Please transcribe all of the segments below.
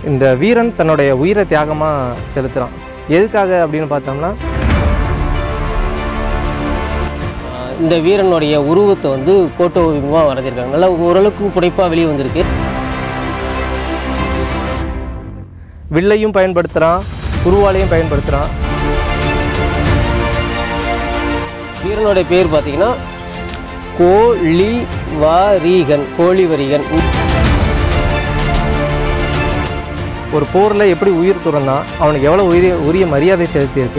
இந்த வீரன் தன்னுடைய உயிரை தியாகமாக செலுத்துகிறான் எதுக்காக அப்படின்னு பார்த்தோம்னா ஆஹ் இந்த வீரனுடைய உருவத்தை வந்து கோட்டை ஓவியமாக வரைஞ்சிருக்காங்க நல்லா ஓரளவுக்கு புடைப்பாக வெளியே வந்திருக்கு வில்லையும் பயன்படுத்துகிறான் குருவாலையும் பயன்படுத்துகிறான் வீரனுடைய பேர் பார்த்தீங்கன்னா கோழி வரிகன் கோழிவரிகன் ஒரு போரில் எப்படி உயிர் துறந்தான் அவனுக்கு எவ்வளோ உரிய உரிய மரியாதை செலுத்தியிருக்கு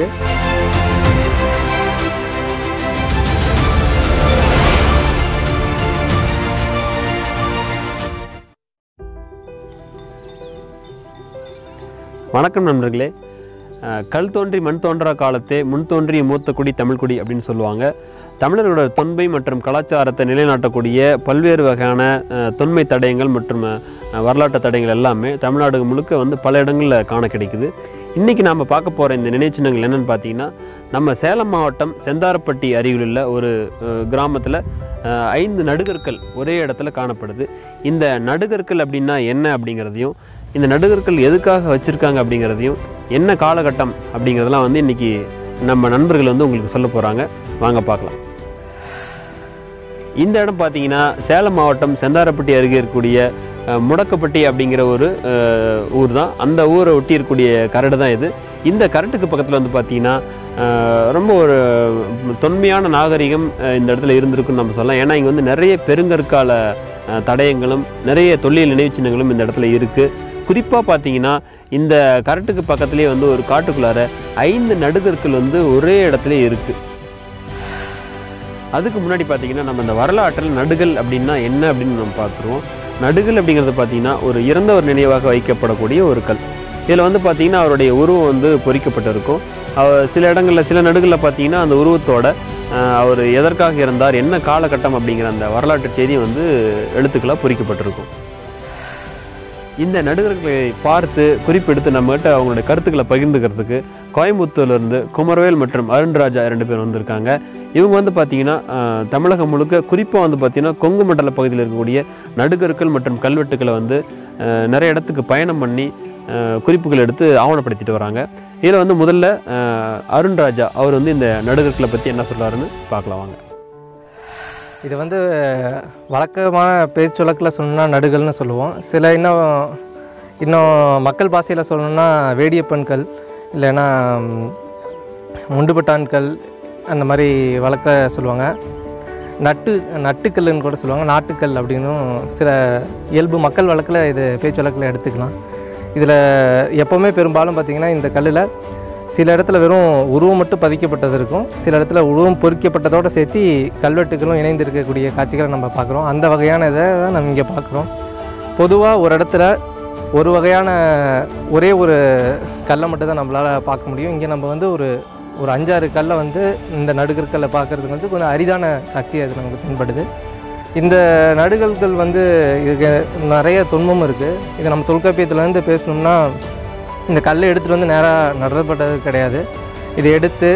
வணக்கம் நண்பர்களே அஹ், கல் தோன்றி மண் தோன்றா காலத்தே முன் தோன்றிய மூத்த குடி தமிழ் குடி அப்படின்னு சொல்லுவாங்க தமிழர்களோட தொன்மை மற்றும் கலாச்சாரத்தை நிலைநாட்டக்கூடிய பல்வேறு வகையான அஹ், தொன்மை தடயங்கள் மற்றும் அஹ், வரலாற்று தடயங்கள் எல்லாமே தமிழ்நாடு முழுக்க வந்து பல இடங்களில் காண கிடைக்குது இன்றைக்கி நாம் பார்க்க போகிற இந்த நினைச்சின்னங்கள் என்னென்னு பார்த்தீங்கன்னா நம்ம சேலம் மாவட்டம் செந்தாரப்பட்டி அருகிலுள்ள ஒரு கிராமத்தில் ஐந்து நடுகற்கள் ஒரே இடத்துல காணப்படுது இந்த நடுகற்கள் அப்படின்னா என்ன அப்படிங்கிறதையும் இந்த நடுகற்கள் எதுக்காக வச்சுருக்காங்க அப்படிங்கிறதையும் என்ன காலகட்டம் அப்படிங்கிறதெல்லாம் வந்து இன்றைக்கி நம்ம நண்பர்கள் வந்து உங்களுக்கு சொல்ல போகிறாங்க வாங்க பார்க்கலாம் இந்த இடம் பார்த்தீங்கன்னா சேலம் மாவட்டம் செந்தாரப்பட்டி அருகே இருக்கக்கூடிய அஹ், முடக்கப்பட்டி அப்படிங்கிற ஒரு அஹ், ஊர் தான் அந்த ஊரை ஒட்டி இருக்கக்கூடிய கரடு தான் இது இந்த கரட்டுக்கு பக்கத்தில் வந்து பார்த்தீங்கன்னா அஹ், ரொம்ப ஒரு தொன்மையான நாகரிகம் அஹ், இந்த இடத்துல இருந்திருக்குன்னு நம்ம சொல்லலாம் ஏன்னா இங்கே வந்து நிறைய பெருங்கற்கால அஹ், தடயங்களும் நிறைய தொல்லியல் நினைவுச் சின்னங்களும் இந்த இடத்துல இருக்குது குறிப்பாக பார்த்தீங்கன்னா இந்த கரட்டுக்கு பக்கத்துலேயே வந்து ஒரு காட்டுக்குள்ளார ஐந்து நடுகற்கள் வந்து ஒரே இடத்துல இருக்குது அதுக்கு முன்னாடி பார்த்தீங்கன்னா நம்ம இந்த வரலாற்றில் நடுகள் அப்படின்னா என்ன அப்படின்னு நம்ம பார்த்துருவோம் நடுகள் அப்படிங்கிறது பார்த்தீங்கன்னா ஒரு இறந்தவர் நினைவாக வைக்கப்படக்கூடிய ஒரு கல் இதில் வந்து பார்த்தீங்கன்னா அவருடைய உருவம் வந்து பொறிக்கப்பட்டிருக்கும் அவர் சில இடங்களில் சில நடுகளில் பார்த்தீங்கன்னா அந்த உருவத்தோட அஹ், அவர் எதற்காக இருந்தார் என்ன காலகட்டம் அப்படிங்கிற அந்த வரலாற்று செய்தி வந்து எழுத்துக்களாக பொறிக்கப்பட்டிருக்கும் இந்த நடுகர்களை பார்த்து குறிப்பெடுத்து நம்மகிட்ட அவங்களுடைய கருத்துக்களை பகிர்ந்துக்கிறதுக்கு கோயம்புத்தூர்லேருந்து குமரவேல் மற்றும் அருண்ராஜா ரெண்டு பேர் வந்திருக்காங்க இவங்க வந்து பார்த்திங்கன்னா அஹ், தமிழகம் முழுக்க குறிப்பாக வந்து பார்த்திங்கன்னா கொங்கு மண்டல பகுதியில் இருக்கக்கூடிய நடுகற்கள் மற்றும் கல்வெட்டுக்களை வந்து அஹ், நிறைய இடத்துக்கு பயணம் பண்ணி அஹ், குறிப்புகள் எடுத்து ஆவணப்படுத்திட்டு வராங்க இதில் வந்து முதல்ல அஹ், அருண்ராஜா அவர் வந்து இந்த நடுகற்களை பற்றி என்ன சொல்கிறாருன்னு பார்க்கலாம் வாங்க இது வந்து வழக்கமான பேச்சு வழக்கில் சொல்லணும்னா நடுகள்னு சொல்லுவோம் சில இன்னும் இன்னும் மக்கள் பாஷையில் சொல்லணும்னா வேடியப்பன்கள் இல்லைன்னா ம், முண்டுபட்டான்கள் அந்த மாதிரி வழக்க சொல்லுவாங்க நட்டு நட்டுக்கல்லுன்னு கூட சொல்லுவாங்க நாட்டுக்கல் அப்படின்னும் சில இயல்பு மக்கள் வழக்கில் இது பேச்சு வழக்கில் எடுத்துக்கலாம் இதில் எப்போவுமே பெரும்பாலும் பார்த்திங்கன்னா இந்த கல்லில் சில இடத்துல வெறும் உருவம் மட்டும் பதிக்கப்பட்டது இருக்கும் சில இடத்துல உருவம் பொறிக்கப்பட்டதோடு சேர்த்து கல்வெட்டுகளும் இணைந்து இருக்கக்கூடிய காட்சிகளை நம்ம பார்க்குறோம் அந்த வகையான இதை தான் நம்ம இங்கே பார்க்குறோம் பொதுவாக ஒரு இடத்துல ஒரு வகையான ஒரே ஒரு கல்லை மட்டும் தான் நம்மளால் பார்க்க முடியும் இங்கே நம்ம வந்து ஒரு ஒரு அஞ்சாறு கல்லை வந்து இந்த நடுகற்களை பார்க்குறதுக்கு வந்து கொஞ்சம் அரிதான காட்சி அது நமக்கு தென்படுது இந்த நடுகல்கள் வந்து இதுக்கு நிறைய தொன்மம் இருக்குது இது நம்ம தொல்காப்பியத்துலேருந்து பேசணும்னா இந்த கல்லை எடுத்துகிட்டு வந்து நேராக நடப்பட்டது கிடையாது இதை எடுத்து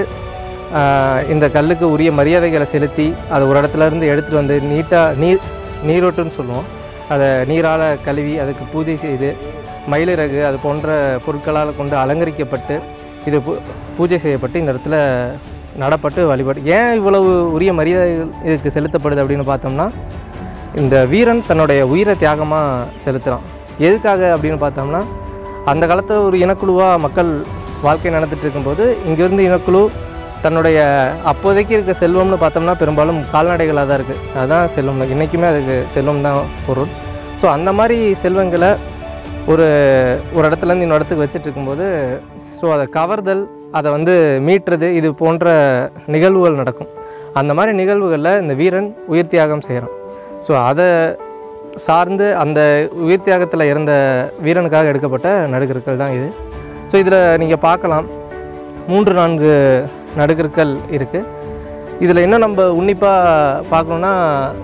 ஆஹ், இந்த கல்லுக்கு உரிய மரியாதைகளை செலுத்தி அதை ஒரு இடத்துல இருந்து எடுத்துகிட்டு வந்து நீட்டாக நீர் நீரோட்டுன்னு சொல்லுவோம் அதை நீரால் கழுவி அதுக்கு பூஜை செய்து மயிலிறகு அது போன்ற பொருட்களால் கொண்டு அலங்கரிக்கப்பட்டு இது பூ பூஜை செய்யப்பட்டு இந்த இடத்துல நடப்பட்டு வழிபாடு ஏன் இவ்வளவு உரிய மரியாதைகள் இதுக்கு செலுத்தப்படுது அப்படின்னு பார்த்தோம்னா இந்த வீரன் தன்னுடைய உயிரை தியாகமாக செலுத்துகிறான் எதுக்காக அப்படின்னு பார்த்தோம்னா அந்த காலத்தில் ஒரு இனக்குழுவாக மக்கள் வாழ்க்கை நடந்துட்டு இருக்கும்போது இங்கேருந்து இனக்குழு தன்னுடைய அப்போதைக்கு இருக்க செல்வம்னு பார்த்தோம்னா பெரும்பாலும் கால்நடைகளாக தான் இருக்குது அதுதான் செல்வம் இன்றைக்குமே அதுக்கு செல்வம் தான் பொருள் ஸோ அந்த மாதிரி செல்வங்களை ஒரு ஒரு இடத்துலேருந்து இன்னொரு இடத்துக்கு வச்சுட்டு இருக்கும்போது ஸோ அதை கவர்தல் அதை வந்து மீட்டுறது இது போன்ற நிகழ்வுகள் நடக்கும் அந்த மாதிரி நிகழ்வுகளில் இந்த வீரன் உயிர் தியாகம் செய்கிறான் ஸோ அதை சார்ந்து அந்த உயிர் தியாகத்தில் இறந்த வீரனுக்காக எடுக்கப்பட்ட நடுகற்கள் தான் இது ஸோ இதில் நீங்கள் பார்க்கலாம் மூன்று நான்கு நடுகற்கள் இருக்குது இதில் என்ன நம்ம உன்னிப்பாக பார்க்கணுன்னா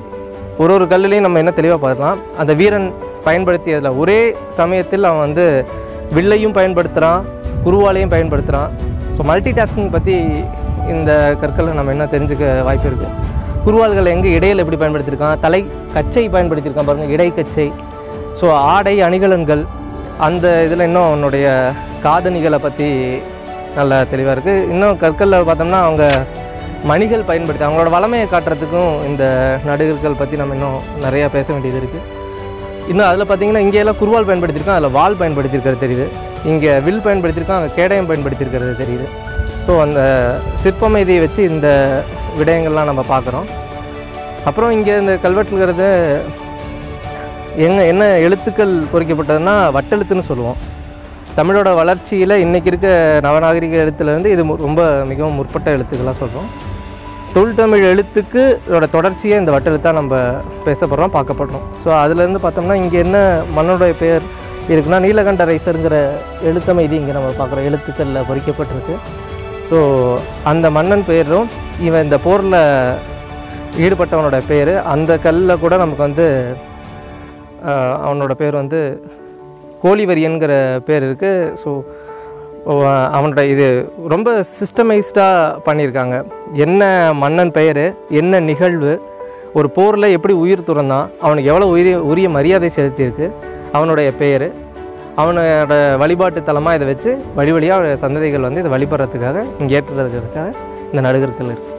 ஒரு ஒரு கல்லுலேயும் நம்ம என்ன தெளிவாக பார்க்கலாம் அந்த வீரன் பயன்படுத்தியதில் ஒரே சமயத்தில் அவன் வந்து வில்லையும் பயன்படுத்துகிறான் குருவாலையும் பயன்படுத்துகிறான் ஸோ மல்டி டாஸ்கிங் பற்றி இந்த கற்களை நம்ம என்ன தெரிஞ்சுக்க வாய்ப்பு இருக்குது குருவால்கள் எங்கே இடையில் எப்படி பயன்படுத்தியிருக்கான் தலை கச்சை பயன்படுத்தியிருக்கான் பாருங்கள் இடை கச்சை ஸோ ஆடை அணிகலன்கள் அந்த இதில் இன்னும் அவனுடைய காதணிகளை பற்றி நல்லா தெளிவாக இருக்குது இன்னும் கற்களில் பார்த்தோம்னா அவங்க மணிகள் பயன்படுத்தி அவங்களோட வளமையை காட்டுறதுக்கும் இந்த நடுகர்கள் பற்றி நம்ம இன்னும் நிறையா பேச வேண்டியது இருக்குது இன்னும் அதில் பார்த்தீங்கன்னா இங்கே எல்லாம் குருவால் பயன்படுத்தியிருக்கோம் அதில் வால் பயன்படுத்தியிருக்கிறது தெரியுது இங்கே வில் பயன்படுத்தியிருக்கோம் அங்கே கேடயம் பயன்படுத்தியிருக்கிறது தெரியுது ஸோ அந்த சிற்பமைதியை வச்சு இந்த விடயங்கள்லாம் நம்ம பார்க்குறோம் அப்புறம் இங்கே இந்த கல்வெட்டில் இருக்கிறது எங்க என்ன எழுத்துக்கள் பொறிக்கப்பட்டதுன்னா வட்டெழுத்துன்னு சொல்லுவோம் தமிழோட வளர்ச்சியில் இன்றைக்கி இருக்க நவநாகரிக எழுத்துலேருந்து இது மு- ரொம்ப மிகவும் முற்பட்ட எழுத்துக்களாக சொல்கிறோம் தொல்தமிழ் எழுத்துக்கு இதோட தொடர்ச்சியை இந்த வட்டெழுத்தாக நம்ம பேசப்படுறோம் பார்க்கப்படுறோம் ஸோ அதுலேருந்து பார்த்தோம்னா இங்கே என்ன மன்னனுடைய பெயர் இருக்குன்னா நீலகண்ட ரைசருங்கிற எழுத்தமைதி இங்கே நம்ம பார்க்குறோம் எழுத்துக்களில் பொறிக்கப்பட்டிருக்கு ஸோ அந்த மன்னன் பெயரும் இவன் இந்த போரில் ஈடுபட்டவனோட பேர் அந்த கல்லில் கூட நமக்கு வந்து ஆஹ், அவனோட பேர் வந்து கோழிவரியன்கிற பேர் இருக்குது ஸோ அவனோட இது ரொம்ப சிஸ்டமைஸ்டாக பண்ணியிருக்காங்க என்ன மன்னன் பெயர் என்ன நிகழ்வு ஒரு போரில் எப்படி உயிர் துறந்தான் அவனுக்கு எவ்வளோ உரிய உரிய மரியாதை செலுத்தியிருக்கு அவனுடைய பெயர் அவனோட வழிபாட்டு தலமாக இதை வச்சு வழி வழியாக சந்ததிகள் வந்து இதை வழிபடுறதுக்காக இங்கே ஏற்றுறதுக்காக இந்த நடுகர்கள் இருக்குது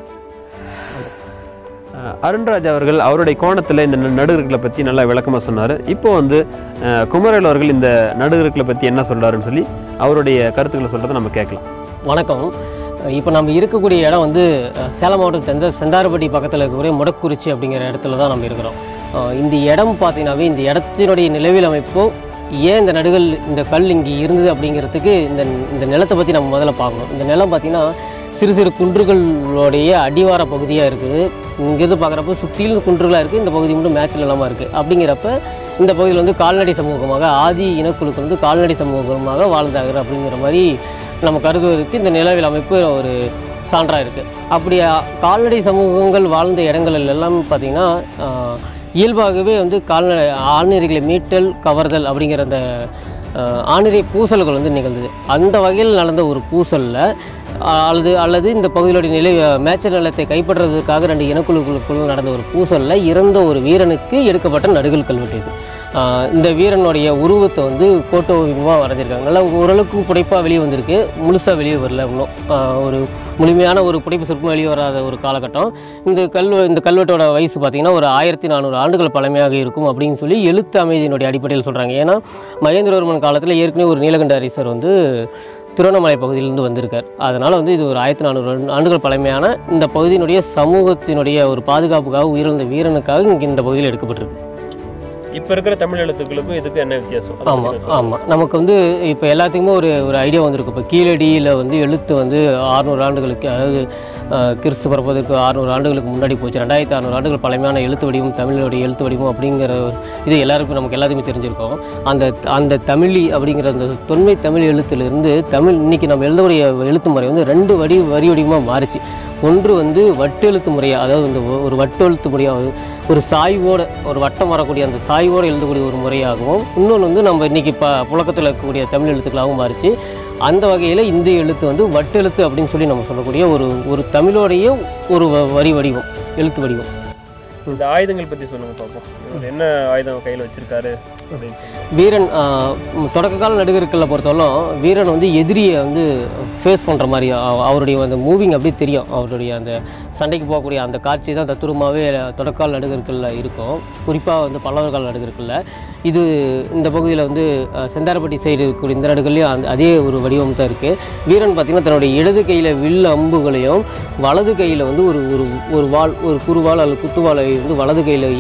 அஹ் அருண்ராஜ் அவர்கள் அவருடைய கோணத்தில் இந்த ந- நடுகர்களை பற்றி நல்லா விளக்கமாக சொன்னார் இப்போ வந்து அஹ், குமரவேல் அவர்கள் இந்த நடுகர்களை பற்றி என்ன சொல்கிறாருன்னு சொல்லி அவருடைய கருத்துக்களை சொல்கிறத நம்ம கேட்கலாம் வணக்கம் இப்போ நம்ம இருக்கக்கூடிய இடம் வந்து அஹ், சேலம் மாவட்டம் தெந்த செந்தாரப்பட்டி பக்கத்தில் இருக்கக்கூடிய முடக்குறிச்சி அப்படிங்கிற இடத்துல தான் நம்ம இருக்கிறோம் அஹ், இந்த இடம் பார்த்தீங்கன்னாவே இந்த இடத்தினுடைய நிலவியல் அமைப்போ ஏன் இந்த நடுகள் இந்த கல் இங்கே இருந்தது அப்படிங்கிறதுக்கு இந்த இந்த நிலத்தை பற்றி நம்ம முதல்ல பார்க்கணும் இந்த நிலம் பார்த்திங்கன்னா சிறு சிறு குன்றுகளுடைய அடிவார பகுதியாக இருக்குது இங்கேருந்து பார்க்குறப்ப சுற்றிலும் குன்றுகளாக இருக்குது இந்த பகுதி மட்டும் மேட்ச் இல்லாமல் இருக்குது அப்படிங்கிறப்ப இந்த பகுதியில் வந்து கால்நடை சமூகமாக ஆதி இனக்குழுக்கள் வந்து கால்நடை சமூகமாக வாழ்ந்தாங்க அப்படிங்கிற மாதிரி நம்ம கருதுவதற்கு இந்த நிலவியல் அமைப்பு ஒரு சான்றாக இருக்குது அப்படி அ, கால்நடை சமூகங்கள் வாழ்ந்த இடங்கள் எல்லாம் பார்த்திங்கன்னா ஆஹ், இயல்பாகவே வந்து கால்நடை ஆண்நெறிகளை மீட்டல் கவர்தல் அப்படிங்கிற அந்த ஆஹ், ஆணிரை பூசல்கள் வந்து நிகழ்ந்தது அந்த வகையில் நடந்த ஒரு பூசலில் அல்லது அல்லது இந்த பகுதியிலுடைய நிலை மேய்ச்சல் நிலத்தை கைப்பற்றுறதுக்காக ரெண்டு இனக்குழுக்களுக்குள் நடந்த ஒரு பூசலில் இறந்த ஒரு வீரனுக்கு எடுக்கப்பட்ட நடுகள் கல்வெட்டு இது ஆஹ் இந்த வீரனுடைய உருவத்தை வந்து கோட்டோ ஓவியமாக வரைஞ்சிருக்காங்க நல்லா ஓரளவுக்கு புடைப்பாக வெளியே வந்திருக்கு முழுசாக வெளியே வரல இன்னும் ஆஹ் ஒரு முழுமையான ஒரு புடைப்பு சிற்பம் வெளியே வராத ஒரு காலகட்டம் இந்த கல் இந்த கல்வெட்டோட வயசு பார்த்திங்கன்னா ஒரு ஆயிரத்தி நானூறு ஆண்டுகள் பழமையாக இருக்கும் அப்படின்னு சொல்லி எழுத்து அமைதியினுடைய அடிப்படையில் சொல்கிறாங்க ஏன்னா மகேந்திரவர்மன் காலத்தில் ஏற்கனவே ஒரு நீலகண்ட அரசர் வந்து திருவண்ணாமலை பகுதியிலிருந்து வந்திருக்கார் அதனால் வந்து இது ஒரு ஆயிரத்தி நானூறு ஆண்டுகள் பழமையான இந்த பகுதியினுடைய சமூகத்தினுடைய ஒரு பாதுகாப்புக்காக உயிரிழந்த வீரனுக்காக இங்கே இந்த பகுதியில் எடுக்கப்பட்டிருக்கு இப்போ இருக்கிற தமிழ் எழுத்துக்களுக்கும் இதுக்கும் என்ன வித்தியாசம் ஆமாம் ஆமாம் நமக்கு வந்து இப்போ எல்லாத்துக்குமே ஒரு ஒரு ஐடியா வந்திருக்கு இப்போ கீழடியில் வந்து எழுத்து வந்து ஆறுநூறு ஆண்டுகளுக்கு அதாவது அஹ், கிறிஸ்து பிறப்பதற்கு ஆறுநூறு ஆண்டுகளுக்கு முன்னாடி போச்சு ரெண்டாயிரத்தி அறுநூறு ஆண்டுகள் பழமையான எழுத்து வடிவம் தமிழோடைய எழுத்து வடிவம் அப்படிங்கிற ஒரு இது எல்லாருக்கும் நமக்கு எல்லாத்துக்குமே தெரிஞ்சிருக்கும் அந்த அந்த தமிழி அப்படிங்கிற அந்த தொன்மை தமிழ் எழுத்துலேருந்து தமிழ் இன்னைக்கு நம்ம எழுதக்கூடிய எழுத்து முறை வந்து ரெண்டு வடி வரி வடிவமாக மாறிச்சு ஒன்று வந்து வட்டெழுத்து முறையாக அதாவது இந்த ஒ- ஒரு வட்டெழுத்து முறையாக ஒரு சாய்வோட ஒரு வட்டம் வரக்கூடிய அந்த சாய்வோடு எழுதக்கூடிய ஒரு முறையாகவும் இன்னொன்று வந்து நம்ம இன்றைக்கி ப புழக்கத்தில் இருக்கக்கூடிய தமிழ் எழுத்துக்களாகவும் மாறிச்சு அந்த வகையில் இந்த எழுத்து வந்து வட்டெழுத்து அப்படின்னு சொல்லி நம்ம சொல்லக்கூடிய ஒரு ஒரு தமிழோடைய ஒரு வ- வரி வடிவம் எழுத்து வடிவம் இந்த ஆயுதங்கள் பற்றி சொல்லுங்க பார்ப்போம் இவர் என்ன ஆயுதம் கையில் வச்சிருக்காரு அப்படின்னு சொல்லி வீரன் ஆஹ், ம், தொடக்க கால நடிகர்களை பொறுத்தவரைக்கும் வீரன் வந்து எதிரியை வந்து ஃபேஸ் பண்ணுற மாதிரி அவ- அவருடைய அந்த மூவிங் அப்படியே தெரியும் அவருடைய அந்த சண்டைக்கு போகக்கூடிய அந்த காட்சி தான் தத்துரமாகவே தொடக்கால நடிகர்களில் இருக்கும் குறிப்பாக வந்து பல்லவர் கால நடிகர்களில் இது இந்த பகுதியில் வந்து அஹ், செந்தாரப்பட்டி சைடு இருக்கக்கூடிய இந்த நடுகள்லையும் அந்த அதே ஒரு வடிவம் தான் இருக்குது வீரன் பார்த்திங்கன்னா தன்னுடைய இடது கையில் வில் அம்புகளையும் வலது கையில் வந்து ஒரு ஒரு ஒரு வாள் ஒரு குறுவாள் அல்லது குத்துவாளை வந்து வலது கையில்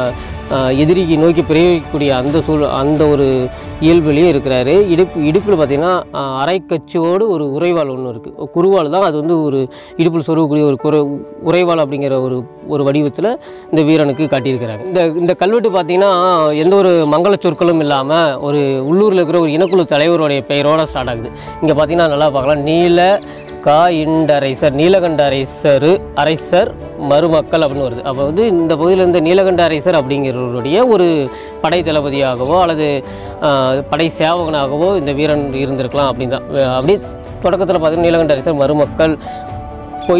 எதிரிக்கு நோக்கி பிரயோகிக்கக்கூடிய அந்த சூழ் அந்த ஒரு இயல்புலேயே இருக்கிறாரு இடுப்பு இடுப்பில் பார்த்தீங்கன்னா அஹ், அரைக்கச்சோடு ஒரு உறைவாள் ஒன்று இருக்குது குறுவாள் தான் அது வந்து ஒரு இடுப்பில் சொருகக்கூடிய ஒரு குறை உறைவாள் அப்படிங்கிற ஒரு ஒரு வடிவத்தில் இந்த வீரனுக்கு காட்டியிருக்கிறாங்க இந்த இந்த கல்வெட்டு பார்த்தீங்கன்னா எந்த ஒரு மங்கள சொற்களும் இல்லாமல் ஒரு உள்ளூரில் இருக்கிற ஒரு இனக்குழு தலைவருடைய பெயரோட ஸ்டார்ட் ஆகுது இங்கே பார்த்தீங்கன்னா நல்லா பார்க்கலாம் நீல கா இண்டரைசர் நீலகண்ட அரசர் அரசர் மருமக்கள் அப்படின்னு வருது அப்போ வந்து இந்த பகுதியில் இருந்த நீலகண்ட அரசர் அப்படிங்கிறவருடைய ஒரு படை தளபதியாகவோ அல்லது ஆஹ், படை சேவகனாகவோ இந்த வீரன் இருந்திருக்கலாம் அப்படின்னு தான் அஹ் அப்படியே தொடக்கத்தில் பார்த்தீங்கன்னா நீலகண்ட அரசர் மருமக்கள்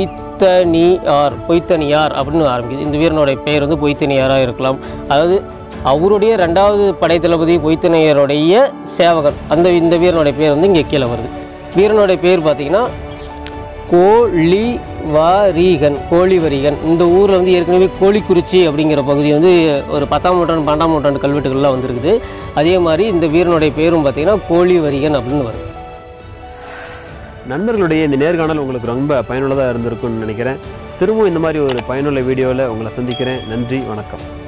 பொய்த்தனியார் பொய்த்தனியார் அப்படின்னு ஆரம்பிக்குது இந்த வீரனுடைய பெயர் வந்து பொய்த்தனியாராக இருக்கலாம் அதாவது அவருடைய ரெண்டாவது படைத்தளபதி பொய்த்தனையருடைய சேவகன் அந்த இந்த வீரனுடைய பேர் வந்து இங்கே கீழே வருது வீரனுடைய பேர் பார்த்தீங்கன்னா கோழிவரீகன் கோழிவரிகன் இந்த ஊரில் வந்து ஏற்கனவே கோழிக்குறிச்சி அப்படிங்கிற பகுதி வந்து ஒரு பத்தாம் நூற்றாண்டு பன்னெண்டாம் நூற்றாண்டு கல்வெட்டுகள்லாம் வந்திருக்குது அதே மாதிரி இந்த வீரனுடைய பேரும் பார்த்தீங்கன்னா கோழிவரிகன் அப்படின்னு வருது நண்பர்களுடைய இந்த நேர்காணல் உங்களுக்கு ரொம்ப பயனுள்ளதாக இருந்திருக்கும்னு நினைக்கிறேன் திரும்பவும் இந்த மாதிரி ஒரு பயனுள்ள வீடியோவில் உங்களை சந்திக்கிறேன் நன்றி வணக்கம்